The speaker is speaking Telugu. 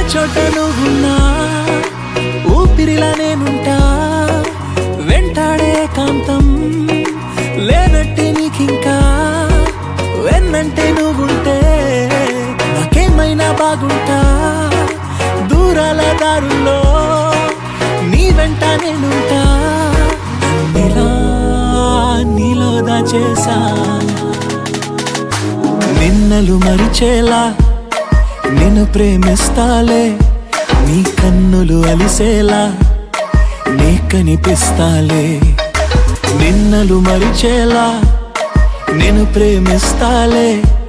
చోట నువ్వున్నా ఊపిరిలా నేనుంటా వెంటాడే కాంతం లేనట్టే నీకింకా వెన్నంటే నువ్వుంటే నాకేమైనా బాగుంటా దూరాల దారుల్లో నీ వెంట నేనుంటా నీలా నీలో దాచేసా నిన్నలు మరిచేలా నిన్ను ప్రేమిస్తాలే నీ కన్నులు అలిసేలా నీ కనిపిస్తాలే నిన్నలు మరిచేలా నేను ప్రేమిస్తాలే